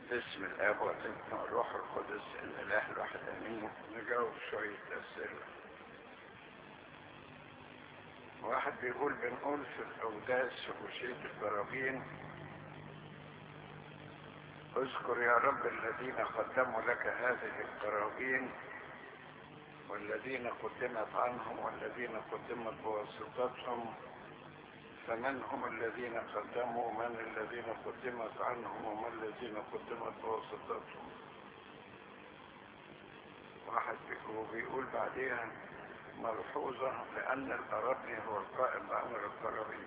باسم الاب والابن والروح القدس الاله الواحد امين نجاوب شويه اسئله واحد بيقول بنقول في الاوداس في وشيه البرابين اذكر يا رب الذين قدموا لك هذه القرابين والذين قدمت عنهم والذين قدمت بواسطتهم فمن هم الذين قدموا ومن الذين قدمت عنهم ومن الذين قدمت بواسطتهم واحد بيقول بعديها ملحوظة لأن الأرابي هو القائم بأمر القرابين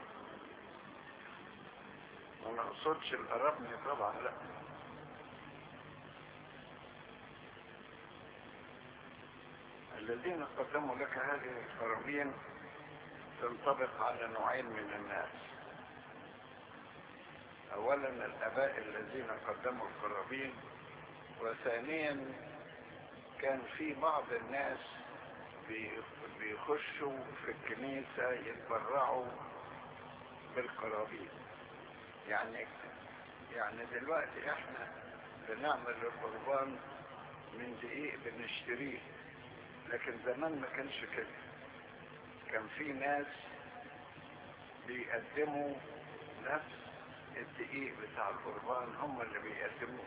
ما نقصدش الأرابني طبعا لا الذين قدموا لك هذه القرابين تنطبق على نوعين من الناس اولا الاباء الذين قدموا القرابين وثانيا كان في بعض الناس بيخشوا في الكنيسة يتبرعوا بالقرابين يعني يعني دلوقتي احنا بنعمل القربان من دقيق بنشتريه لكن زمان ما كانش كده كان في ناس بيقدموا نفس الدقيق بتاع القربان هم اللي بيقدموه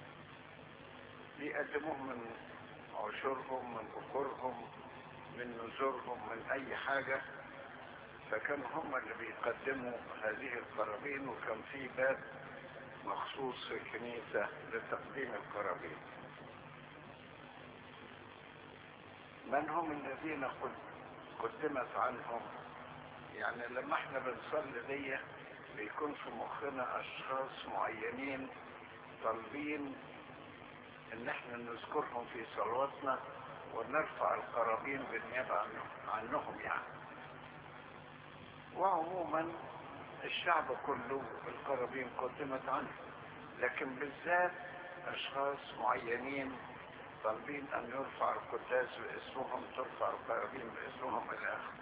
بيقدموه من عشورهم من بخورهم من نذورهم من اي حاجة فكان هم اللي بيقدموا هذه القرابين وكان في باب مخصوص في الكنيسة لتقديم القرابين من هم الذين قدمت عنهم يعني لما احنا بنصلي دي بيكون في مخنا اشخاص معينين طالبين ان احنا نذكرهم في صلواتنا ونرفع القرابين بالنيابة عنهم يعني وعموما الشعب كله القرابين قدمت عنه لكن بالذات اشخاص معينين طالبين ان يرفع القداس باسمهم ترفع القرابين باسمهم الى اخره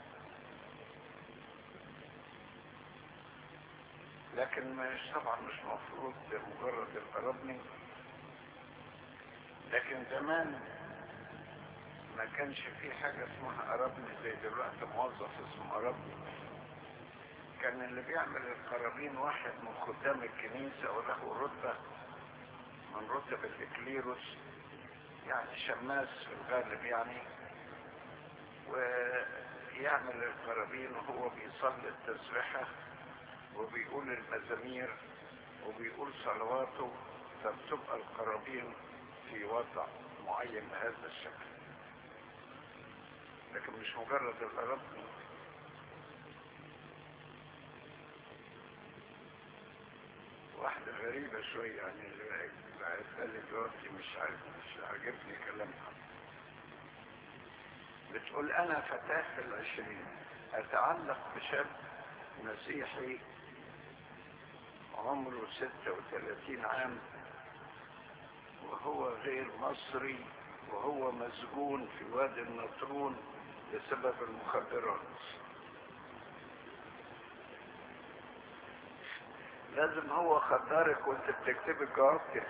لكن مش طبعا مش مفروض مجرد القرابني لكن زمان ما كانش في حاجة اسمها قرابني زي دلوقتي موظف اسمه قرابني كان اللي بيعمل القرابين واحد من خدام الكنيسة وله رتبة من رتب الإكليروس يعني شماس في الغالب يعني ويعمل القرابين وهو بيصلي التسبيحة وبيقول المزامير وبيقول صلواته فبتبقى القرابين في وضع معين بهذا الشكل لكن مش مجرد القرب واحدة غريبة شوية يعني اللي بعتها لي دلوقتي مش عارف مش عاجبني كلامها بتقول انا فتاة في العشرين اتعلق بشاب مسيحي عمره ستة وثلاثين عام وهو غير مصري وهو مسجون في وادي النطرون بسبب المخدرات لازم هو خدارك وانت بتكتب الجواب كده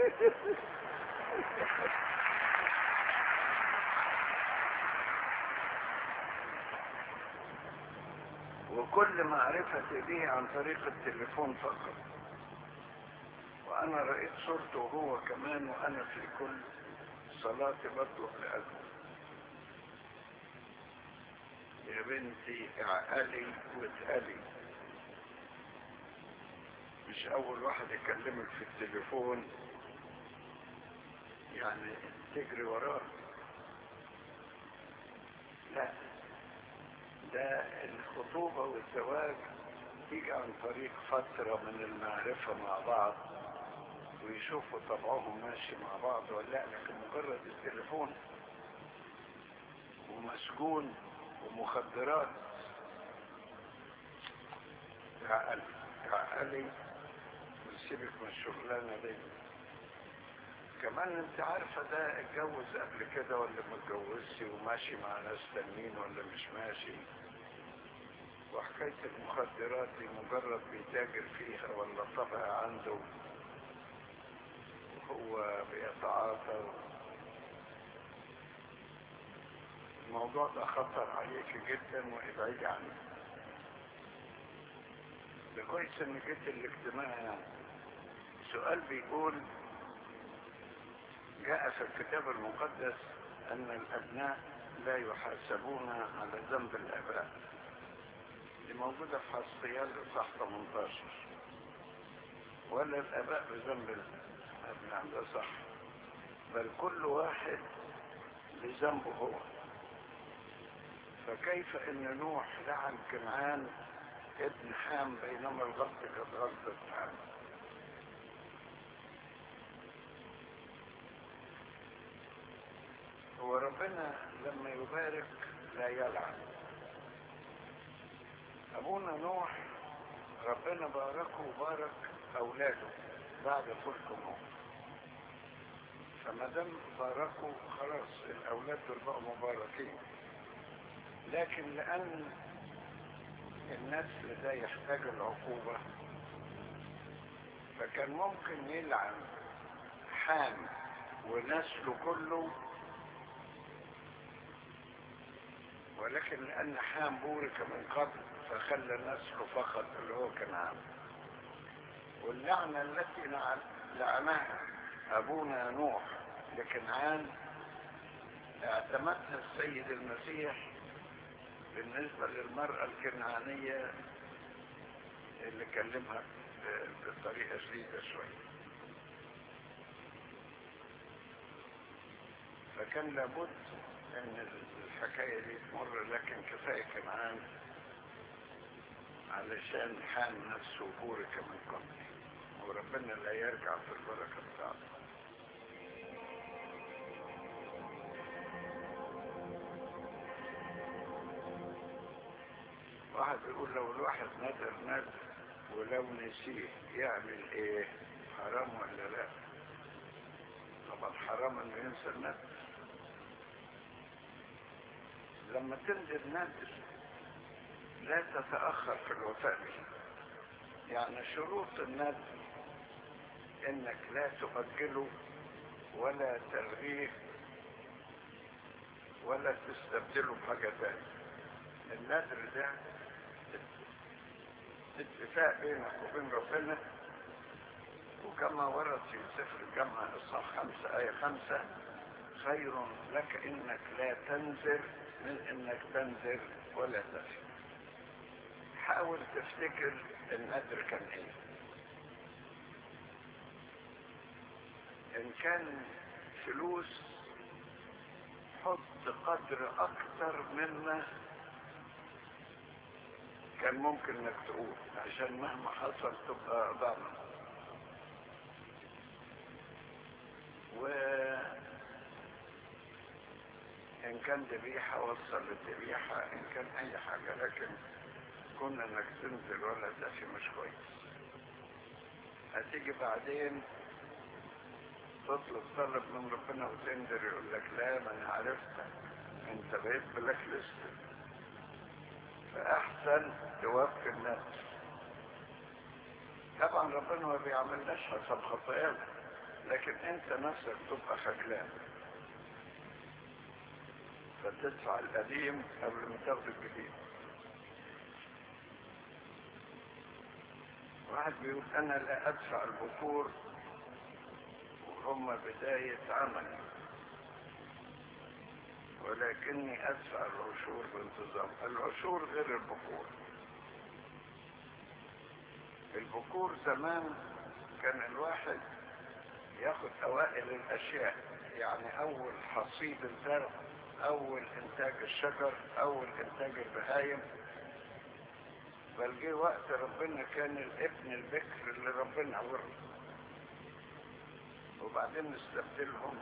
وكل معرفتي به عن طريق التليفون فقط وانا رأيت صورته هو كمان وانا في كل صلاتي بطلق لأجله يا بنتي اعقلي واتقلي مش اول واحد يكلمك في التليفون يعني تجري وراه لا ده الخطوبة والزواج تيجي عن طريق فترة من المعرفة مع بعض ويشوفوا طبعهم ماشي مع بعض ولا لا لكن مجرد التليفون ومسجون ومخدرات تعقلي تعقلي وسيبك من الشغلانة دي كمان انت عارفة ده اتجوز قبل كده ولا ما اتجوزش وماشي مع ناس تانيين ولا مش ماشي وحكاية المخدرات دي مجرد بيتاجر فيها ولا طبع عنده هو بيتعاطى الموضوع ده خطر عليك جدا وابعدي عنه ده كويس ان جيت الاجتماع يعني سؤال بيقول جاء في الكتاب المقدس ان الابناء لا يحاسبون على ذنب الاباء دي موجودة في حسقيال اصحاح 18 ولا الاباء بذنب الابناء ده صح بل كل واحد بذنبه هو فكيف ان نوح لعن كنعان ابن حام بينما الغلط كانت غلطة حام هو ربنا لما يبارك لا يلعن ابونا نوح ربنا باركه وبارك اولاده بعد فلك نوح فما دام باركوا خلاص الاولاد دول بقوا مباركين لكن لان النسل ده يحتاج العقوبة فكان ممكن يلعن حام ونسله كله ولكن لأن حام بورك من قبل فخلى نسله فقط اللي هو كنعان واللعنة التي لعنها أبونا نوح لكنعان اعتمدها السيد المسيح بالنسبة للمرأة الكنعانية اللي كلمها بطريقة شديدة شوية فكان لابد ان الحكاية دي تمر لكن كفاية كنعان علشان حام نفسه بورك من قبل وربنا لا يرجع في البركة بتاعته واحد بيقول لو الواحد نذر نذر ولو نسيه يعمل ايه حرام ولا لا طبعا حرام انه ينسى النذر لما تنذر نذر لا تتأخر في الوفاء به يعني شروط النذر انك لا تؤجله ولا تلغيه ولا تستبدله بحاجة تانية النذر ده اتفاق بينك وبين ربنا وكما ورد في سفر الجامعة الصح خمسة آية خمسة خير لك انك لا تنذر من انك تنذر ولا تفي حاول تفتكر النذر كان ايه ان كان فلوس حط قدر اكتر مما كان ممكن انك تقول عشان مهما حصل تبقى ضامن و ان كان ذبيحة وصل للذبيحة ان كان اي حاجة لكن كون انك تنزل ولا تفي مش كويس هتيجي بعدين تطلب طلب من ربنا وتنزل يقول لك لا ما انا عرفتك انت بقيت بلاك ليست فأحسن توفي النفس طبعا ربنا ما بيعملناش حسب خطايانا لكن انت نفسك تبقى خجلان فتدفع القديم قبل ما تاخد الجديد واحد بيقول انا لا ادفع البخور وهم بداية عملي ولكني ادفع العشور بانتظام العشور غير البخور البخور زمان كان الواحد ياخد اوائل الاشياء يعني اول حصيد الزرع اول انتاج الشجر اول انتاج البهايم بل جه وقت ربنا كان الابن البكر اللي ربنا ورثه وبعدين نستبدلهم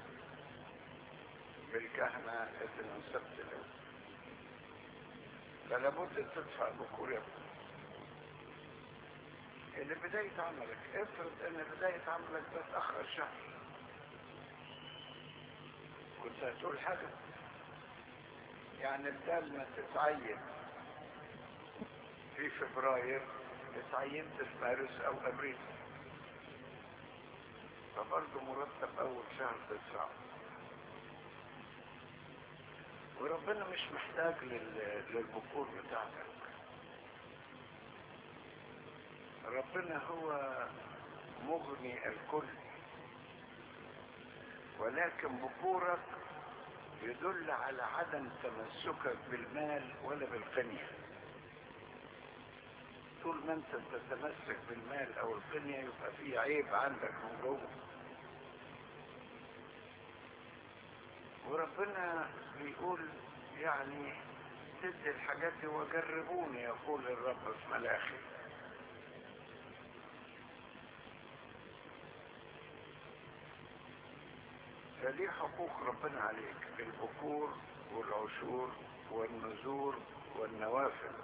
بالكهنة اللي نستبدلهم فلا بد تدفع بكور يا اللي بداية عملك افرض ان بداية عملك ده اتأخر شهر كنت هتقول حاجة يعني بدل ما تتعين في فبراير اتعينت في مارس او ابريل فبرضه مرتب اول شهر تدفعه وربنا مش محتاج لل- للبكور بتاعتك ربنا هو مغني الكل ولكن بكورك يدل على عدم تمسكك بالمال ولا بالقنية طول ما انت تتمسك بالمال او القنية يبقى في عيب عندك من جوه وربنا بيقول يعني تدي الحاجات دي وجربوني يقول الرب في ملاخي فدي حقوق ربنا عليك البكور والعشور والنذور والنوافل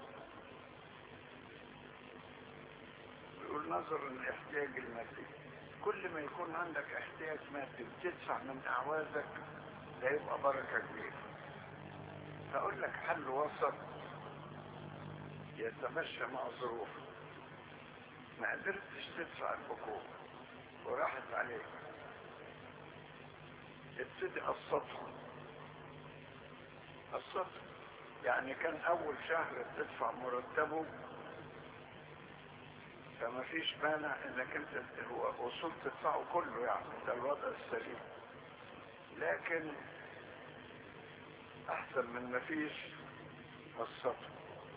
بيقول نظرا لاحتياج المادي كل ما يكون عندك احتياج مادي بتدفع من اعوازك ده يبقى بركة كبيرة هقول لك حل وسط يتمشى مع ظروفك ما قدرتش تدفع البكور وراحت عليك ابتدي قسطهم قسطهم يعني كان اول شهر بتدفع مرتبه فما فيش مانع انك انت هو وصول تدفعه كله يعني ده الوضع السليم لكن احسن من ما فيش قسطه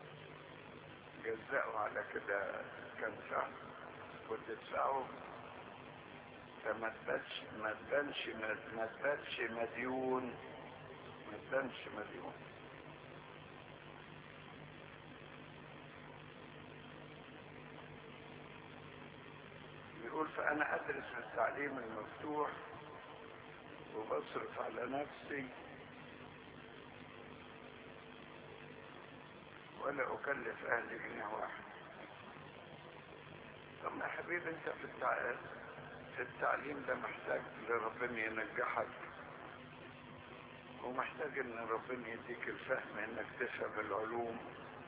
جزأه على كده كام شهر وتدفعه فما تبانش ما تبانش ما تبانش مديون ما تبانش مديون بيقول فأنا أدرس في التعليم المفتوح وبصرف على نفسي ولا أكلف أهلي جنيه واحد طب يا حبيبي أنت في التعليم التعليم ده محتاج لربنا ينجحك ومحتاج ان ربنا يديك الفهم انك تفهم العلوم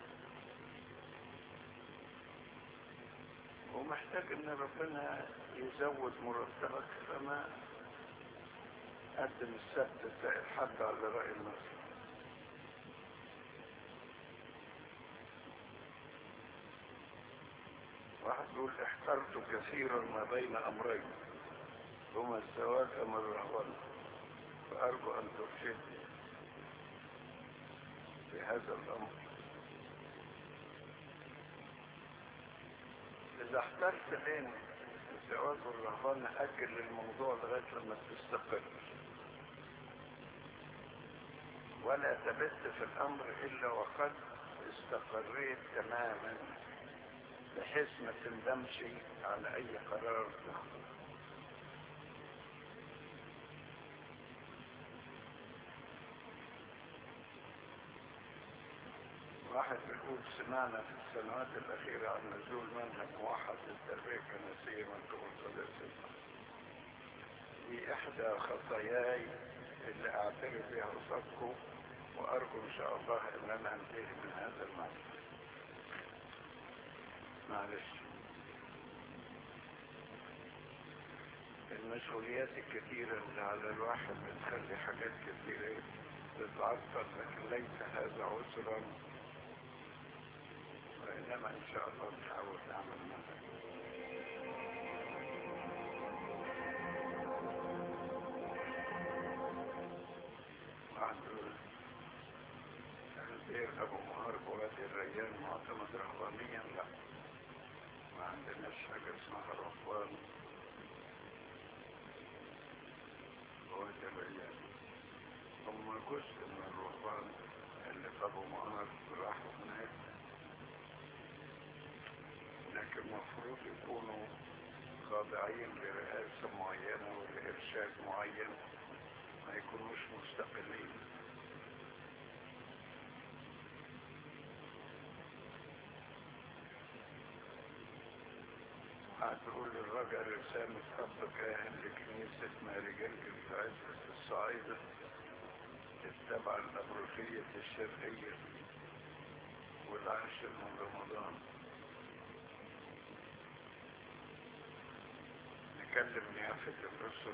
ومحتاج ان ربنا يزود مرتبك فما قدم السبت تلاقي الحد على رأي النصر واحد يقول احترت كثيرا ما بين امرين هما الزواج ام الرهبنه فارجو ان ترشدني في هذا الامر اذا احترت بين الزواج والرهبنه اجل الموضوع لغايه لما تستقر ولا تبت في الامر الا وقد استقريت تماما بحيث ما تندمش على اي قرار تاخده واحد بيقول سمعنا في السنوات الأخيرة عن نزول منهج موحد للتربية الكنسية من قبل قداسة دي إحدى خطاياي اللي أعترف بها قصادكم وأرجو إن شاء الله إن أنا أنتهي من هذا المعنى معلش المسؤوليات الكثيرة اللي على الواحد بتخلي حاجات كثيرة تتعطل لكن ليس هذا عسرا وإنما إن شاء الله نحاول نعمل معه عنده البير أبو مهار بوادي الريان معتمد رهبانيا لا ما عندناش حاجة اسمها رهبان بوادي الريان هم جزء من الرهبان اللي في أبو مهار راحوا هناك لكن المفروض يكونوا خاضعين لرئاسة معينة ولإرشاد معين ما يكونوش مستقلين هتقول للرجل رسالة أب كاهن لكنيسة ماري جرجل في عزة الصعيدة التابعة الأبروفية الشرقية والعاشر من رمضان نكلم نيافة الرسل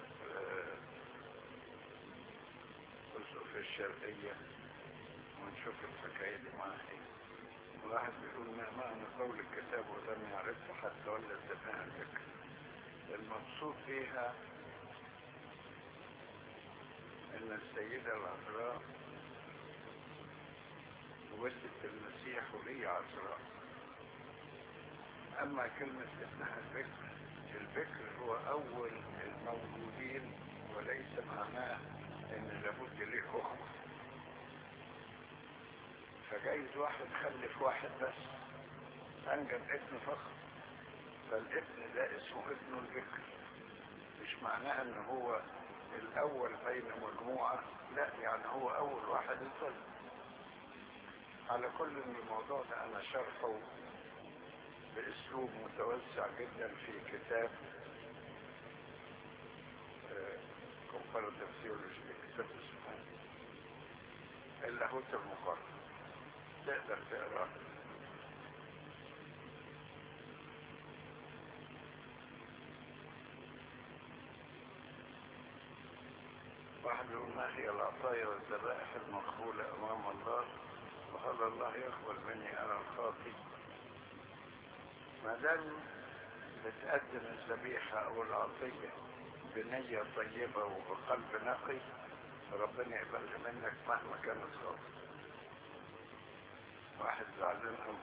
رسل في الشرقية ونشوف الحكاية دي معاه ايه واحد بيقول ما معنى قول الكتاب ولم يعرفه حتى ولد دماء الفكر المقصود فيها ان السيدة العذراء ولدت المسيح ولي عذراء اما كلمة ابنها البكر البكر هو اول الموجودين وليس معناه ان لابد ليه اخوة فجايز واحد خلف واحد بس انجب ابن فخر فالابن ده اسمه ابن البكر مش معناه ان هو الاول بين مجموعة لا يعني هو اول واحد اتولد على كل ان الموضوع ده انا شرحه باسلوب متوسع جدا في كتاب كومباراتيف ثيولوجي كتاب اسمه اللاهوت المقارن تقدر تقراه واحد يقول ما هي العطايا والذبائح المقبولة أمام الله وهل الله يقبل مني أنا الخاطي ما دام بتقدم الذبيحة أو العطية بنية طيبة وبقلب نقي ربنا يقبل منك مهما كانت خاطئ واحد زعلان قوي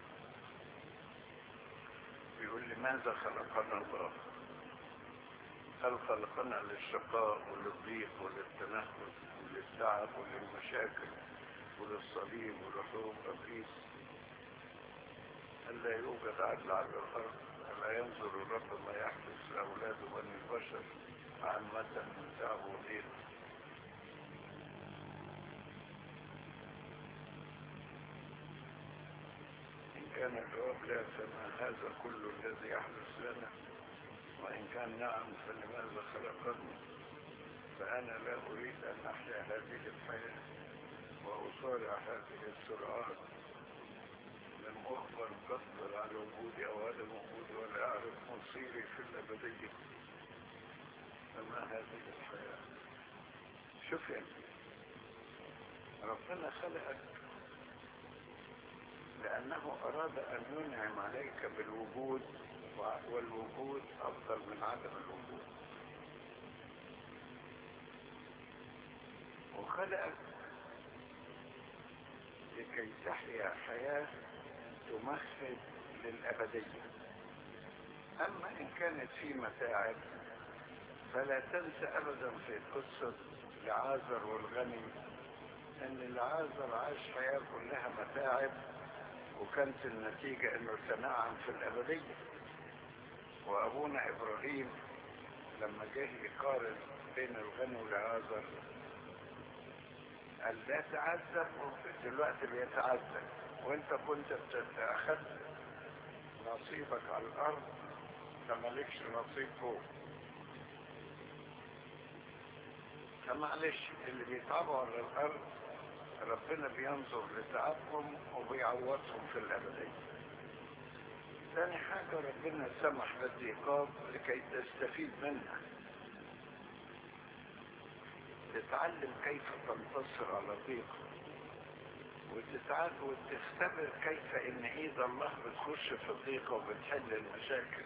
بيقول لي ماذا خلقنا الله هل خلقنا للشقاء وللضيق وللتنهد وللتعب وللمشاكل وللصليب ولحروب ابليس الا يوجد عدل على الارض الا ينظر الرب ما يحدث لاولاد بني البشر عن متى من تعب وضيق كان الجواب لا فما هذا كل الذي يحدث لنا وإن كان نعم فلماذا خلقني فأنا لا أريد أن أحيا هذه الحياة وأصارع هذه السرعات لم أخبر قصر على وجودي أو عدم وجودي ولا أعرف مصيري في الأبدية فما هذه الحياة شوف يعني ربنا خلقك لأنه أراد أن ينعم عليك بالوجود والوجود أفضل من عدم الوجود وخلقك لكي تحيا حياة تمهد للأبدية أما إن كانت في متاعب فلا تنسى أبدا في قصة لعازر والغني أن العازر عاش حياة كلها متاعب وكانت النتيجة انه تنعم في الابدية وابونا ابراهيم لما جه يقارن بين الغني والعازر قال لا تعذب دلوقتي بيتعذب وانت كنت اخذت نصيبك على الارض فمالكش نصيب فوق فمعلش اللي بيتعبوا على الارض ربنا بينظر لتعبهم وبيعوضهم في الأبدية ثاني حاجة ربنا سمح بالضيقات لكي تستفيد منها تتعلم كيف تنتصر على الضيق وتتعلم وتختبر كيف ان ايد الله بتخش في الضيقة وبتحل المشاكل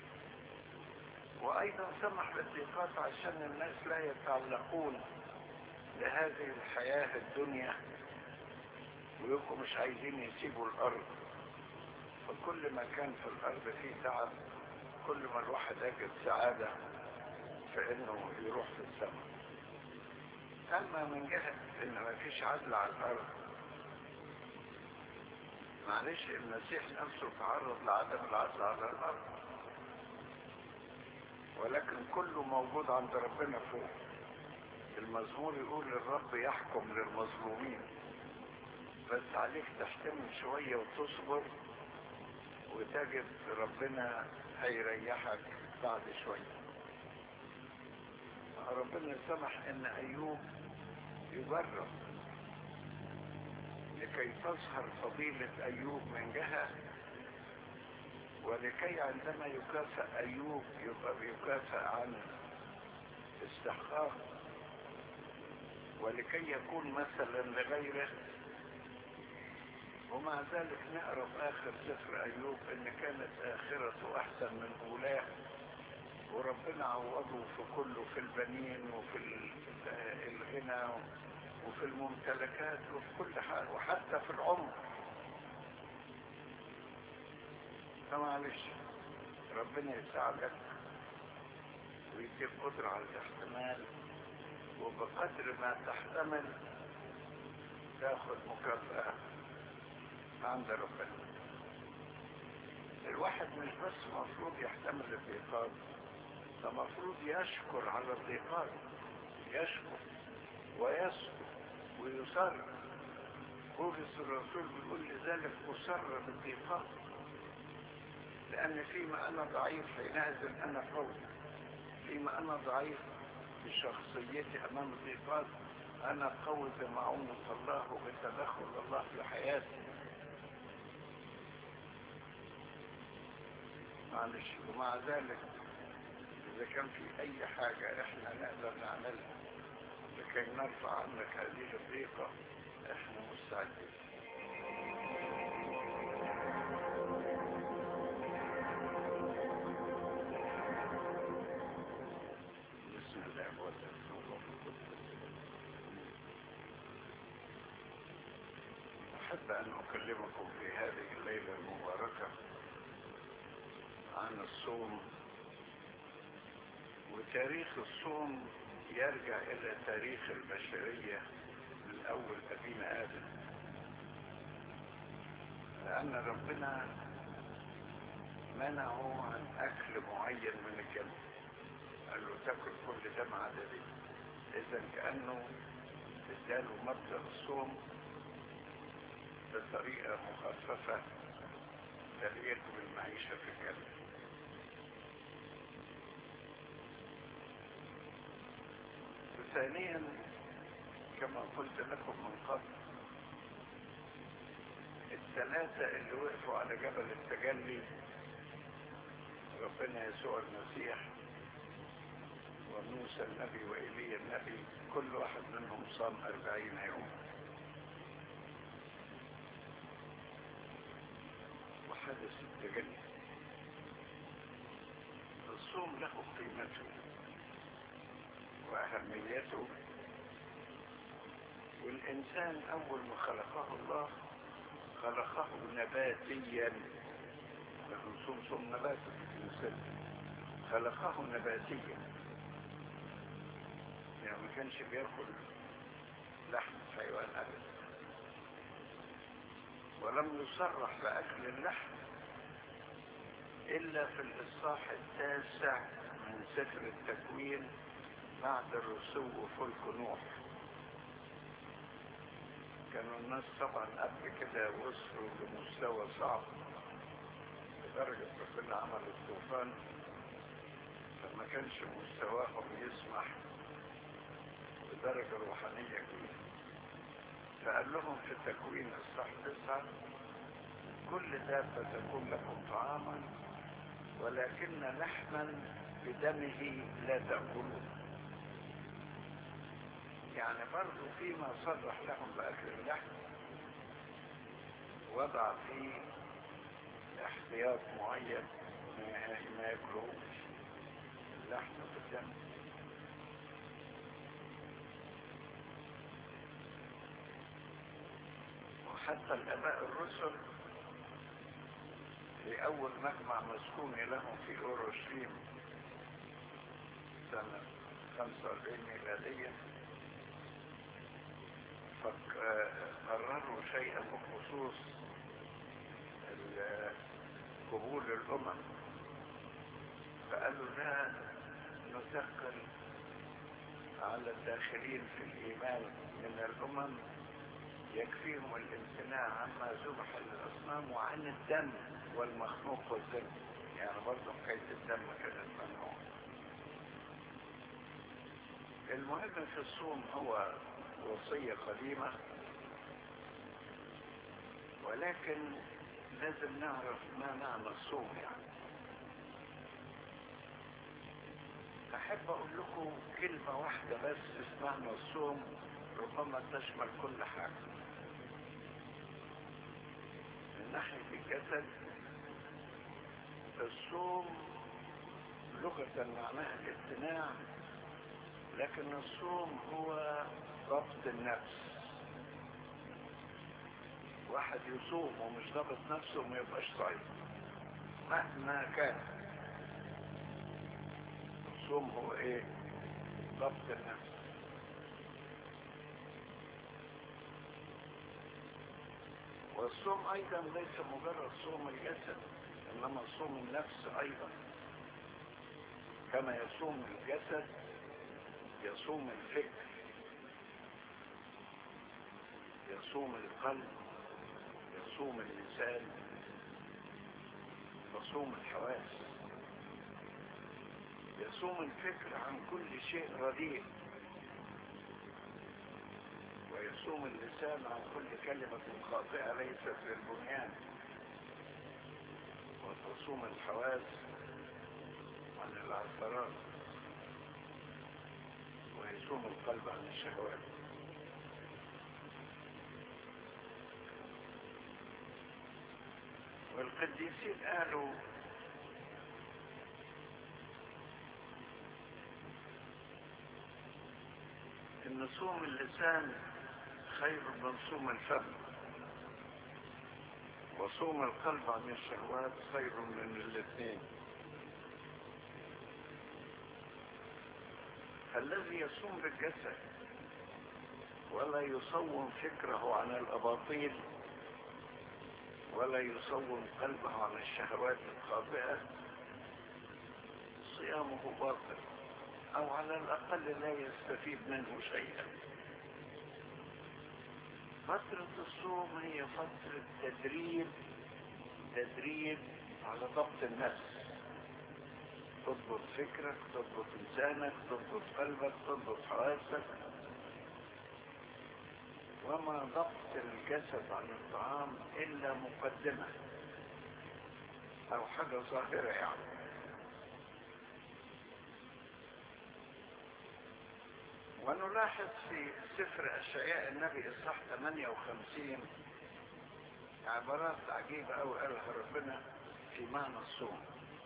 وايضا سمح بالضيقات عشان الناس لا يتعلقون لهذه الحياة الدنيا ويبقوا مش عايزين يسيبوا الأرض فكل ما كان في الأرض فيه تعب كل ما الواحد يجد سعادة في إنه يروح في السماء أما من جهة إن ما فيش عدل على الأرض معلش المسيح نفسه تعرض لعدم العدل على الأرض ولكن كله موجود عند ربنا فوق المزمور يقول الرب يحكم للمظلومين بس عليك تحتمل شوية وتصبر وتجد ربنا هيريحك بعد شوية ربنا سمح ان ايوب يجرب لكي تظهر فضيلة ايوب من جهة ولكي عندما يكافئ أيوب يبقى بيكافئ عن استحقاق ولكي يكون مثلا لغيره ومع ذلك نقرا في اخر سفر ايوب ان كانت اخرته احسن من اولاه وربنا عوضه في كله في البنين وفي الغنى وفي الممتلكات وفي كل حاجه وحتى في العمر فمعلش ربنا يساعدك ويديك قدرة على الاحتمال وبقدر ما تحتمل تاخد مكافأة عند ربنا الواحد مش بس مفروض يحتمل الضيقات ده مفروض يشكر على الضيقات يشكر ويسكت ويصر بولس الرسول بيقول لذلك أسر بالضيقات لأن فيما أنا ضعيف حينئذ أنا قوي فيما أنا ضعيف بشخصيتي أمام الضيقات أنا قوي بمعونة الله وبتدخل الله في حياتي معلش ومع ذلك إذا كان في أي حاجة إحنا نقدر نعملها لكي نرفع عنك هذه الضيقة إحنا مستعدين بسم الله والرحمن الرحيم أحب أن أكلمكم في هذه الليلة المباركة عن الصوم وتاريخ الصوم يرجع إلى تاريخ البشرية الأول أبينا آدم لأن ربنا منعه عن أكل معين من الجنة قال له تاكل كل ده ما عدا دي إذا كأنه اداله مبدأ الصوم بطريقة مخففة تليق بالمعيشة في الجنة وثانيا كما قلت لكم من قبل الثلاثة اللي وقفوا على جبل التجلي ربنا يسوع المسيح وموسى النبي وإيليا النبي كل واحد منهم صام أربعين يوم وحدث التجلي الصوم له قيمته وأهميته والإنسان أول ما خلقه الله خلقه نباتيا لكن صوم صوم نبات الإنسان خلقه نباتيا يعني ما كانش بياكل لحم حيوان أبدا ولم يصرح بأكل اللحم إلا في الإصحاح التاسع من سفر التكوين بعد الرسو فلك نوح كانوا الناس طبعا قبل كده وصلوا لمستوى صعب لدرجة ربنا عمل الطوفان فما كانش مستواهم يسمح بدرجة روحانية كبيرة فقال لهم في تكوين الصح تسعة كل دابة تكون لكم طعاما ولكن لحما بدمه لا تأكلون يعني برضو فيما صرح لهم بأكل اللحم وضع فيه احتياط معين ما ياكلوش اللحم بالدم وحتى الاباء الرسل في اول مجمع مسكون لهم في اورشليم سنة 45 ميلادية فقرروا شيئا بخصوص قبول الامم فقالوا لا نثقل على الداخلين في الايمان من الامم يكفيهم الامتناع عما ذبح للاصنام وعن الدم والمخنوق والدم يعني برضه حكايه الدم كانت ممنوع المهم في الصوم هو وصيه قديمه ولكن لازم نعرف ما معنى الصوم يعني أحب أقول لكم كلمة واحدة بس اسمعنا الصوم ربما تشمل كل حاجة من ناحية الجسد الصوم لغة معناها الامتناع لكن الصوم هو ضبط النفس واحد يصوم ومش ضابط نفسه وما يبقاش صايم مهما كان الصوم هو ايه ضبط النفس والصوم ايضا ليس مجرد صوم الجسد انما صوم النفس ايضا كما يصوم الجسد يصوم الفكر يصوم القلب يصوم اللسان يصوم الحواس يصوم الفكر عن كل شيء رديء ويصوم اللسان عن كل كلمة خاطئة ليست للبنيان وتصوم الحواس عن العثرات ويصوم القلب عن الشهوات والقديسين قالوا ان صوم اللسان خير من صوم الفم وصوم القلب عن الشهوات خير من الاثنين الذي يصوم بالجسد ولا يصوم فكره عن الاباطيل ولا يصوم قلبه عن الشهوات الخاطئه صيامه باطل او على الاقل لا يستفيد منه شيئا فترة الصوم هي فترة تدريب تدريب على ضبط النفس تضبط فكرك تضبط لسانك تضبط قلبك تضبط حواسك وما ضبط الجسد عن الطعام الا مقدمة او حاجة ظاهرة يعني ونلاحظ في سفر أشعياء النبي إصحاح 58 عبارات عجيبة أوي قالها ربنا في معنى الصوم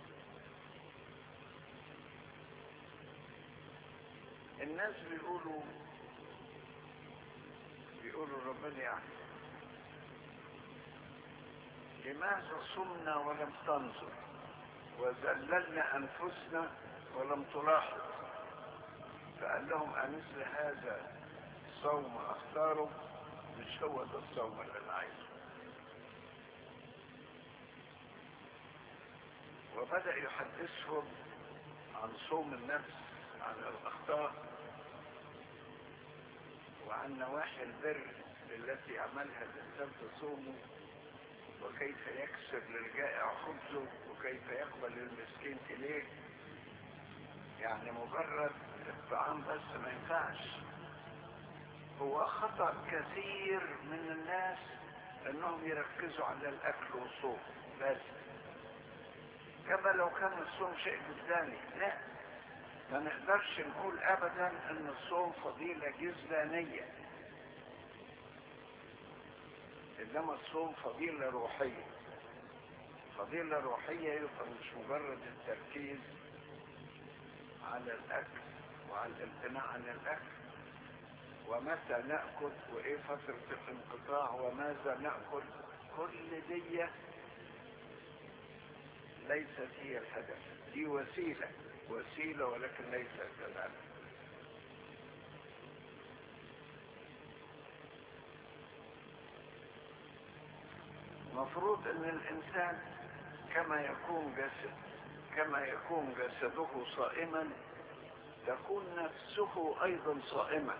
الناس بيقولوا بيقولوا ربنا يعني لماذا صمنا ولم تنظر وذللنا أنفسنا ولم تلاحظ فقال لهم أمثل هذا صوم أختاره مش هو ده الصوم اللي أنا عايزه وبدأ يحدثهم عن صوم النفس عن الأخطاء وعن نواحي البر التي عملها الإنسان في صومه وكيف يكسب للجائع خبزه وكيف يقبل المسكين إليه يعني مجرد الطعام بس ما ينفعش هو خطأ كثير من الناس انهم يركزوا على الاكل والصوم بس كما لو كان الصوم شيء جداني لا ما نقدرش نقول ابدا ان الصوم فضيلة جزدانية انما الصوم فضيلة روحية فضيلة روحية يبقى مش مجرد التركيز على الاكل وعلى الامتناع عن الاكل ومتى ناكل وايه فتره الانقطاع وماذا ناكل كل دي ليست هي الهدف دي وسيله وسيله ولكن ليست الهدف مفروض ان الانسان كما يكون جسد كما يكون جسده صائما تكون نفسه ايضا صائمة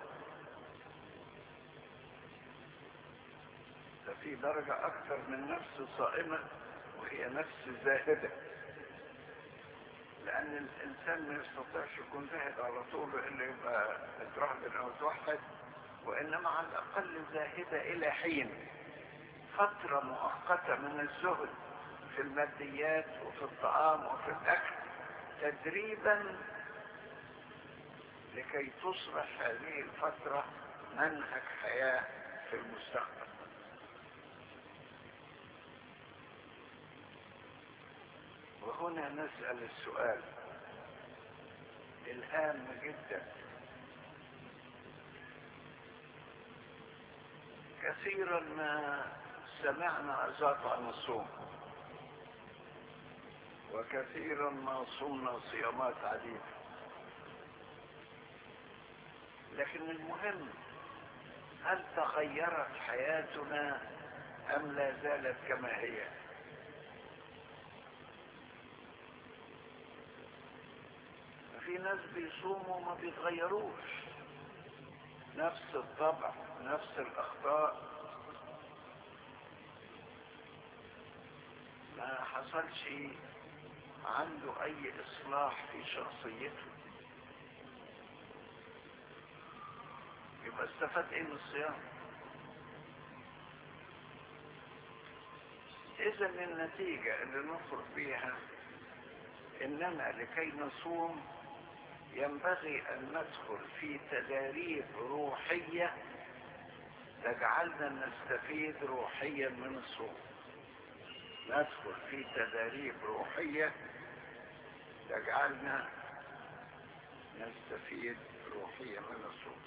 ففي درجة اكثر من نفس صائمة وهي نفس زاهدة لان الانسان ما يستطيعش يكون زاهد على طول الا يبقى اترهبن او توحد وانما على الاقل زاهدة الى حين فترة مؤقتة من الزهد في الماديات وفي الطعام وفي الأكل تدريبا لكي تصبح هذه الفترة منهج حياة في المستقبل وهنا نسأل السؤال الهام جدا كثيرا ما سمعنا عظات عن الصوم وكثيرا ما صمنا صيامات عديدة لكن المهم هل تغيرت حياتنا أم لا زالت كما هي في ناس بيصوموا وما بيتغيروش نفس الطبع نفس الأخطاء ما حصلش عنده أي إصلاح في شخصيته يبقى استفاد ايه من الصيام اذا النتيجة اللي نخرج بيها اننا لكي نصوم ينبغي ان ندخل في تداريب روحية تجعلنا نستفيد روحيا من الصوم ندخل في تداريب روحية تجعلنا نستفيد روحيا من الصوم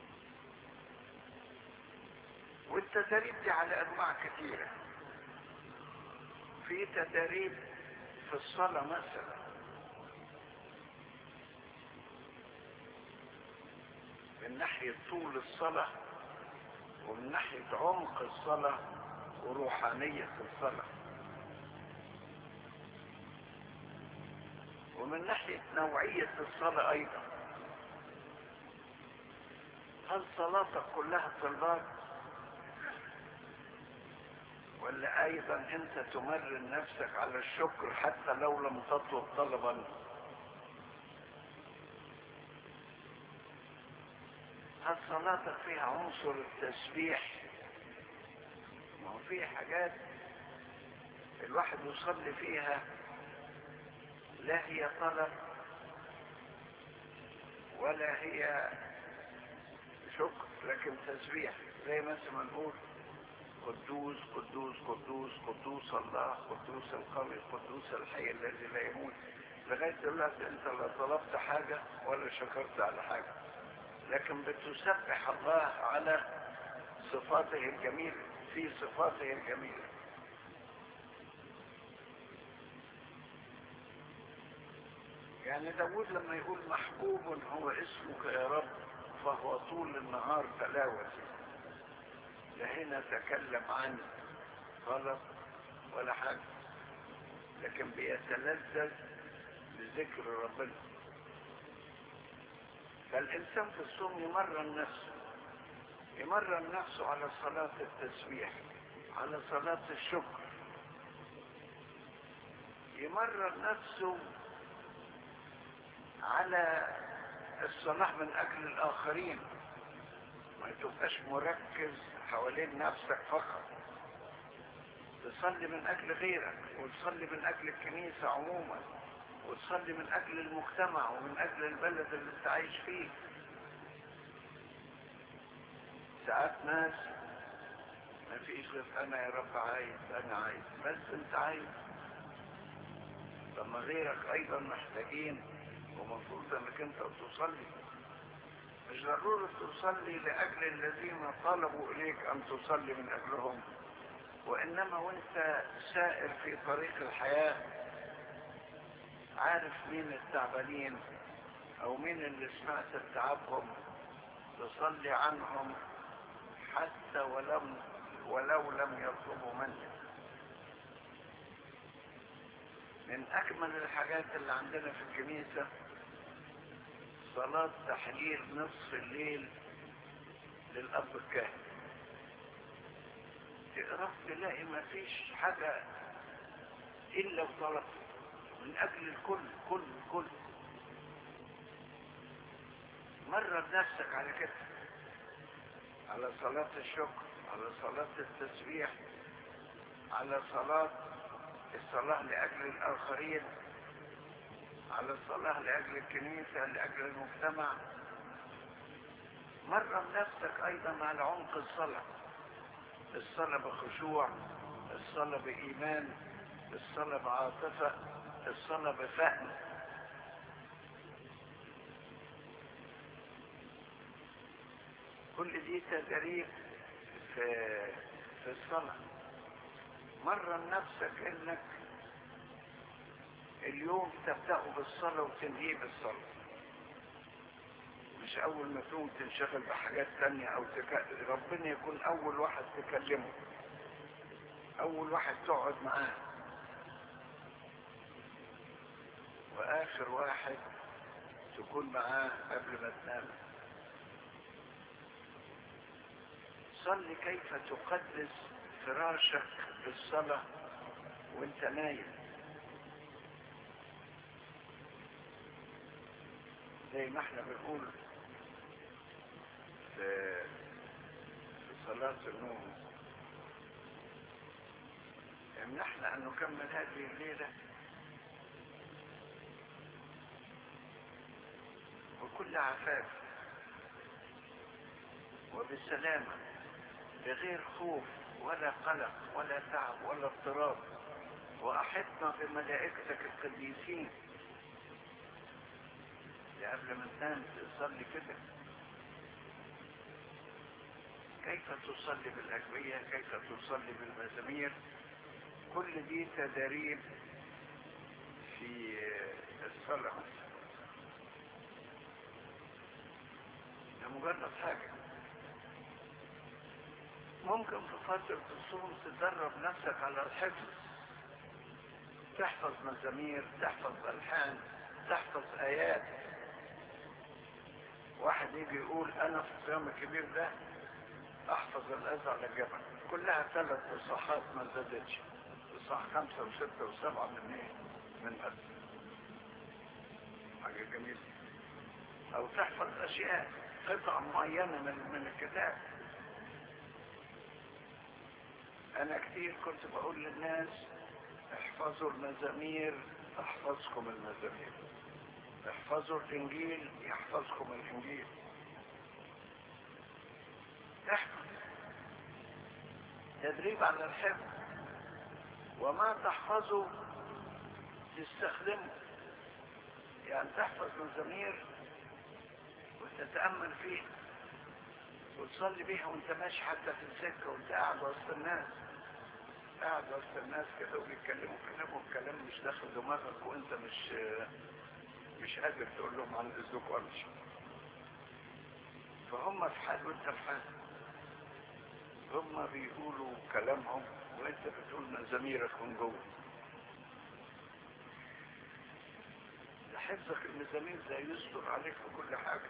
والتدريب دي على انواع كثيرة في تدريب في الصلاة مثلا من ناحية طول الصلاة ومن ناحية عمق الصلاة وروحانية الصلاة ومن ناحية نوعية الصلاة أيضا هل صلاتك كلها طلبات ولا ايضا انت تمرن نفسك على الشكر حتى لو لم تطلب طلبا هل صلاتك فيها عنصر التسبيح ما هو في حاجات الواحد يصلي فيها لا هي طلب ولا هي شكر لكن تسبيح زي مثلا ما نقول قدوس قدوس قدوس قدوس الله قدوس القوي قدوس الحي الذي لا يموت لغاية دلوقتي انت لا طلبت حاجة ولا شكرت على حاجة لكن بتسبح الله على صفاته الجميلة في صفاته الجميلة يعني داود لما يقول محبوب هو اسمك يا رب فهو طول النهار تلاوتي لا هنا تكلم عن غلط ولا حاجة لكن بيتلذذ بذكر ربنا فالإنسان في الصوم يمرن نفسه يمرن نفسه على صلاة التسبيح على صلاة الشكر يمرن نفسه على الصلاح من أجل الآخرين ما تبقاش مركز حوالين نفسك فقط تصلي من أجل غيرك وتصلي من أجل الكنيسة عموما وتصلي من أجل المجتمع ومن أجل البلد اللي انت عايش فيه ساعات ناس ما فيش غير أنا يا رب عايز أنا عايز بس أنت عايز لما غيرك أيضا محتاجين ومفروض أنك أنت تصلي مش ضروري تصلي لأجل الذين طلبوا إليك أن تصلي من أجلهم وإنما وانت سائر في طريق الحياة عارف مين التعبانين أو مين اللي سمعت تعبهم تصلي عنهم حتى ولم ولو لم يطلبوا منك من أجمل الحاجات اللي عندنا في الكنيسة صلاة تحليل نصف الليل للأب الكاهن تقرأ تلاقي ما فيش حاجة إلا وطلب من أجل الكل كل كل مرر نفسك على كده على صلاة الشكر على صلاة التسبيح على صلاة الصلاة لأجل الآخرين على الصلاة لأجل الكنيسة لأجل المجتمع مرن نفسك أيضا على عمق الصلاة الصلاة بخشوع الصلاة بإيمان الصلاة بعاطفة الصلاة بفهم كل دي تدريب في في الصلاة مرن نفسك انك اليوم تبدأ بالصلاة وتنهيه بالصلاة مش اول ما تقوم تنشغل بحاجات تانية او تك... ربنا يكون اول واحد تكلمه اول واحد تقعد معاه واخر واحد تكون معاه قبل ما تنام صل كيف تقدس فراشك بالصلاة وانت نايم زي ما احنا بنقول في في صلاة النوم يمنحنا ان نكمل هذه الليلة بكل عفاف وبسلامة بغير خوف ولا قلق ولا تعب ولا اضطراب وأحطنا بملائكتك القديسين قبل ما تنام تصلي كده كيف تصلي بالأجوية كيف تصلي بالمزامير كل دي تدريب في الصلاة ده مجرد حاجة ممكن في فترة الصوم تدرب نفسك على الحفظ تحفظ مزامير تحفظ ألحان تحفظ آيات واحد يجي يقول أنا في الصيام الكبير ده أحفظ الأذى على الجبل كلها ثلاث إصحاحات ما زادتش إصحاح خمسة وستة وسبعة من إيه؟ من ألف حاجة جميلة أو تحفظ أشياء قطع معينة من من الكتاب أنا كتير كنت بقول للناس احفظوا المزامير تحفظكم المزامير احفظوا الإنجيل يحفظكم الإنجيل احفظ تدريب على الحفظ وما تحفظه تستخدمه يعني تحفظ مزامير وتتأمل فيه وتصلي بيها وانت ماشي حتى في السكة وانت قاعد وسط الناس قاعد وسط الناس كده وبيتكلموا كلامهم كلام مش داخل دماغك وانت مش مش قادر تقول لهم عن اذنك وامشي فهم في حال وانت في حال هم بيقولوا كلامهم وانت بتقول مزاميرك من جوه حفظك المزامير ده يستر عليك في كل حاجه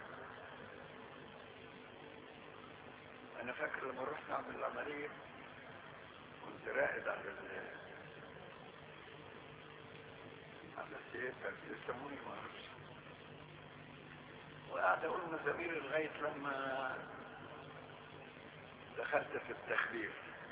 انا فاكر لما رحت اعمل العملية كنت راقد على ال على السياسة يسموني ما اعرفش وقاعد اقول مزامير لغاية لما دخلت في التخدير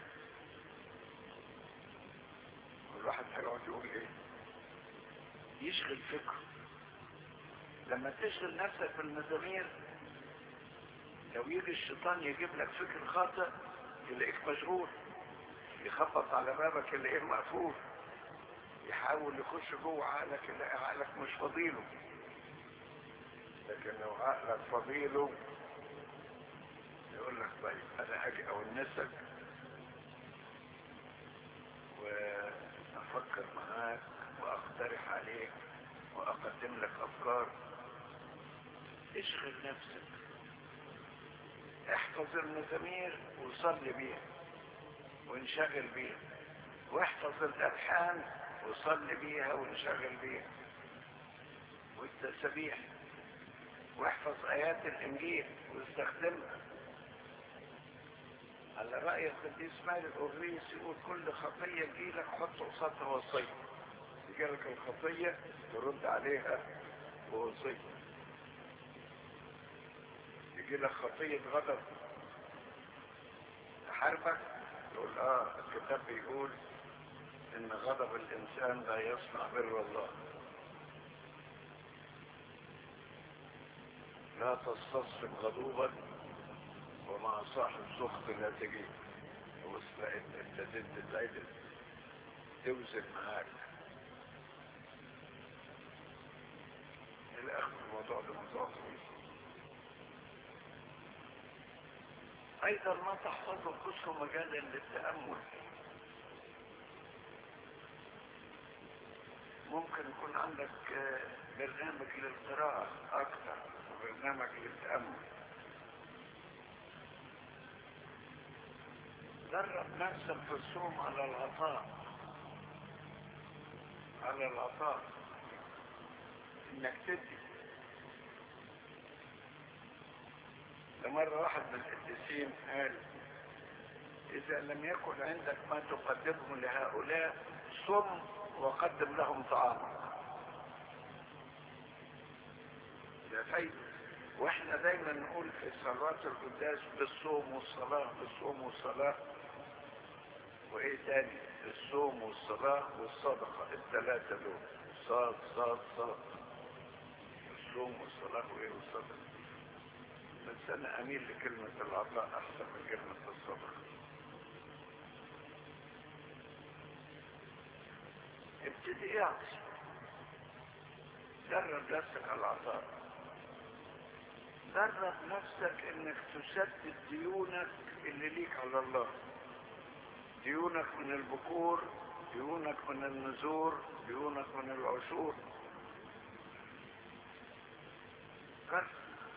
كل واحد هيقعد يقول ايه يشغل فكره لما تشغل نفسك بالمزامير لو يجي الشيطان يجيب لك فكر خاطئ يلاقيك مشغول يخبط على بابك يلاقيه مقفول يحاول يخش جوه عقلك يلاقي عقلك مش فضيله لكن لو عقلك فضيله يقول لك طيب انا هاجي اونسك وافكر معاك واقترح عليك واقدم لك افكار اشغل نفسك احفظ المزامير وصلي بيها وانشغل بيها واحفظ الالحان وصلي بيها وانشغل بيها والتسبيح واحفظ ايات الانجيل واستخدمها على رأي القديس مالك الأغريس يقول كل خطية تجيلك حط قصادها وصية تجيلك الخطية ترد عليها بوصية يجي لك خطية غضب تحاربك تقول اه الكتاب بيقول ان غضب الانسان لا يصنع بر الله لا تستصحب غضوبا ومع صاحب سخط لا تجيب وصلت ابتدت تتعدل توزن معاك الى اخر الموضوع ده موضوع طويل ايضا ما تحفظه القصه مجالا للتامل ممكن يكون عندك برنامج للقراءه اكثر وبرنامج للتامل درب نفسك في الصوم على العطاء على العطاء انك تدي مرة واحد من القديسين قال اذا لم يكن عندك ما تقدمه لهؤلاء صم وقدم لهم طعاما ده فايدة واحنا دايما نقول في صلاة القداس بالصوم والصلاة بالصوم والصلاة وايه تاني الصوم والصلاة والصدقة الثلاثة دول صاد صاد صاد الصوم والصلاة وايه والصدقة بس انا اميل لكلمة العطاء احسن من كلمة الصدقة ابتدي اعطي درب نفسك على العطاء درب نفسك انك تسدد ديونك اللي ليك على الله ديونك من البكور ديونك من النزور ديونك من العشور كرس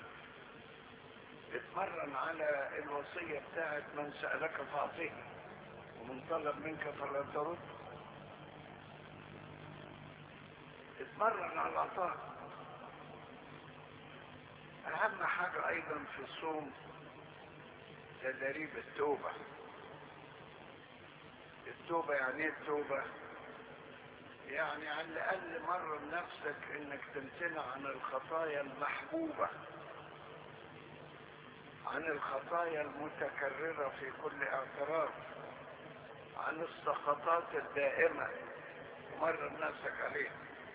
اتمرن على الوصية بتاعت من سألك فأعطيه ومن طلب منك فلا ترد اتمرن على العطاء اهم حاجة ايضا في الصوم تدريب التوبة التوبة يعني ايه التوبة يعني على الاقل مرة نفسك انك تمتنع عن الخطايا المحبوبة عن الخطايا المتكررة في كل اعتراف عن السقطات الدائمة مرن نفسك عليها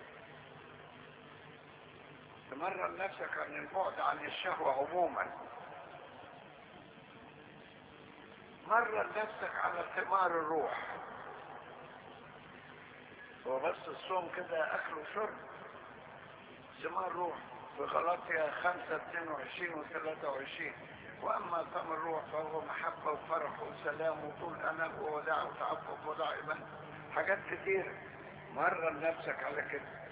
تمرن نفسك عن البعد عن الشهوة عموما مرن نفسك على ثمار الروح هو بس الصوم كده اكل وشرب ثمار روح في غلطية خمسة اتنين وعشرين وثلاثة وعشرين واما ثمر الروح فهو محبة وفرح وسلام وطول اناب ووداع وتعفف ودائما حاجات كتير مرن نفسك على كده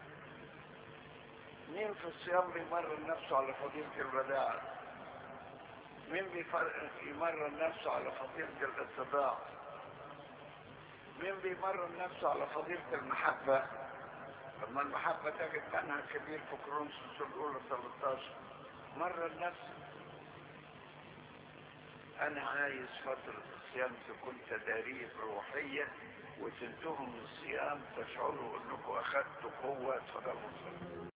مين في الصيام بيمرن نفسه على فضيلة الوداع مين بيمرن نفسه على فضيلة الاتباع مين بيمرن نفسه على فضيلة المحبة لما المحبة تجد منها كبير في كورنثوس الأولى 13 مرن نفسك أنا عايز فترة الصيام تكون تداريب روحية وتنتهوا من الصيام تشعروا أنكم أخذتوا قوة فضل